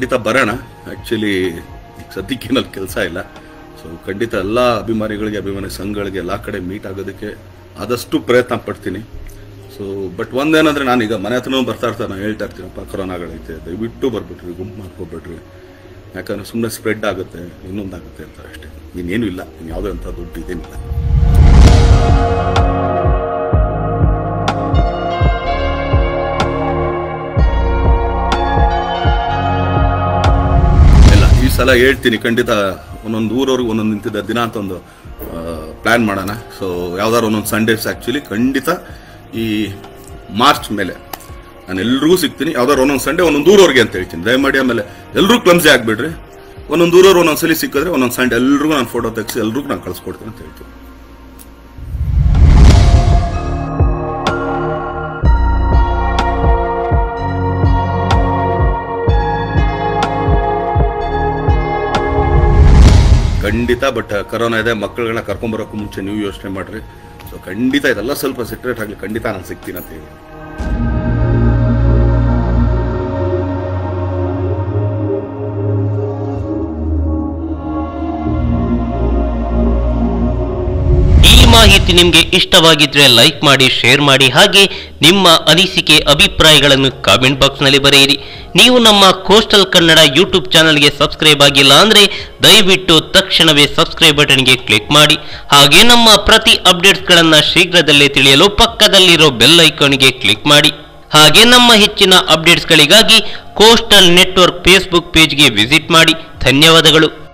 ಖಂಡಿತ ಬರೋಣ ಆ್ಯಕ್ಚುಲಿ ಸದ್ಯಕ್ಕೇನಲ್ಲಿ ಕೆಲಸ ಇಲ್ಲ ಸೊ ಖಂಡಿತ ಎಲ್ಲ ಅಭಿಮಾನಿಗಳಿಗೆ ಅಭಿಮಾನಿ ಸಂಘಗಳಿಗೆ ಎಲ್ಲ ಕಡೆ ಮೀಟ್ ಆಗೋದಕ್ಕೆ ಆದಷ್ಟು ಪ್ರಯತ್ನ ಪಡ್ತೀನಿ ಸೊ ಬಟ್ ಒಂದೇನಂದ್ರೆ ನಾನೀಗ ಮನೆ ಹತ್ರನೂ ಬರ್ತಾ ಇರ್ತಾರೆ ನಾನು ಹೇಳ್ತಾ ಇರ್ತೀನಪ್ಪ ಕೊರೋನಾಗಳೈತೆ ದಯವಿಟ್ಟು ಬರ್ಬಿಟ್ರಿ ಗುಂಪು ಮಾಡ್ಕೊಬಿಡ್ರಿ ಯಾಕಂದ್ರೆ ಸುಮ್ಮನೆ ಸ್ಪ್ರೆಡ್ ಆಗುತ್ತೆ ಇನ್ನೊಂದಾಗುತ್ತೆ ಅಂತ ಅಷ್ಟೇ ಇನ್ನೇನು ಇಲ್ಲ ಇನ್ನು ಯಾವುದೇ ಅಂತ ದೊಡ್ಡ ಇದೇನಿಲ್ಲ ಇಲ್ಲ ಈ ಸಲ ಹೇಳ್ತೀನಿ ಖಂಡಿತ ಒಂದೊಂದು ಊರವ್ರಿಗೆ ಒಂದೊಂದು ನಿಂತಿದ್ದ ದಿನ ಅಂತ ಒಂದು ಪ್ಲಾನ್ ಮಾಡೋಣ ಸೊ ಯಾವ್ದಾದ್ರು ಒಂದೊಂದು ಸಂಡೇಸ್ ಆ್ಯಕ್ಚುಲಿ ಖಂಡಿತ ಈ ಮಾರ್ಚ್ ಮೇಲೆ ನಾನು ಎಲ್ರಿಗೂ ಸಿಗ್ತೀನಿ ಯಾವ್ದಾದ್ರು ಒಂದೊಂದು ಸಂಡೇ ಒಂದೊಂದು ಊರವ್ರಿಗೆ ಅಂತ ಹೇಳ್ತೀನಿ ದಯಮಾಡಿ ಆಮೇಲೆ ಎಲ್ಲರೂ ಕ್ಲಮ್ಸೆ ಆಗ್ಬಿಡ್ರಿ ಒಂದೊಂದು ಊರವ್ರು ಒಂದೊಂದು ಸಲ ಸಿಕ್ಕಿದ್ರೆ ಒಂದೊಂದು ಸಂಡೇ ಎಲ್ರಿಗೂ ನಾನು ಫೋಟೋ ತೆಗೆಸಿ ಎಲ್ರಿಗೂ ನಾನು ಕಳ್ಸ್ಕೊಡ್ತೀನಿ ಅಂತ ಹೇಳ್ತೀನಿ ಖಂಡಿತ ಬಟ್ ಕರೋನಾ ಇದೆ ಮಕ್ಕಳುಗಳನ್ನ ಕರ್ಕೊಂಬರೋಕ್ಕೂ ಮುಂಚೆ ನೀವು ಯೋಚನೆ ಮಾಡ್ರಿ ಸೊ ಖಂಡಿತ ಇದೆಲ್ಲ ಸ್ವಲ್ಪ ಸೆಕ್ರೆಟ್ ಆಗಲಿ ಖಂಡಿತ ನಾನು ಸಿಗ್ತೀನಿ ಅಂತ ಹೇಳಿ ಈ ಮಾಹಿತಿ ನಿಮಗೆ ಇಷ್ಟವಾಗಿದ್ರೆ ಲೈಕ್ ಮಾಡಿ ಶೇರ್ ಮಾಡಿ ಹಾಗೆ ನಿಮ್ಮ ಅನಿಸಿಕೆ ಅಭಿಪ್ರಾಯಗಳನ್ನು ಕಾಮೆಂಟ್ ಬಾಕ್ಸ್ನಲ್ಲಿ ಬರೆಯಿರಿ ನೀವು ನಮ್ಮ ಕೋಸ್ಟಲ್ ಕನ್ನಡ ಯೂಟ್ಯೂಬ್ ಚಾನಲ್ಗೆ ಸಬ್ಸ್ಕ್ರೈಬ್ ಆಗಿಲ್ಲ ಅಂದ್ರೆ ದಯವಿಟ್ಟು ತಕ್ಷಣವೇ ಸಬ್ಸ್ಕ್ರೈಬ್ ಬಟನ್ಗೆ ಕ್ಲಿಕ್ ಮಾಡಿ ಹಾಗೆ ನಮ್ಮ ಪ್ರತಿ ಅಪ್ಡೇಟ್ಸ್ಗಳನ್ನು ಶೀಘ್ರದಲ್ಲೇ ತಿಳಿಯಲು ಪಕ್ಕದಲ್ಲಿರೋ ಬೆಲ್ ಐಕಾನ್ಗೆ ಕ್ಲಿಕ್ ಮಾಡಿ ಹಾಗೆ ನಮ್ಮ ಹೆಚ್ಚಿನ ಅಪ್ಡೇಟ್ಸ್ಗಳಿಗಾಗಿ ಕೋಸ್ಟಲ್ ನೆಟ್ವರ್ಕ್ ಫೇಸ್ಬುಕ್ ಪೇಜ್ಗೆ ವಿಸಿಟ್ ಮಾಡಿ ಧನ್ಯವಾದಗಳು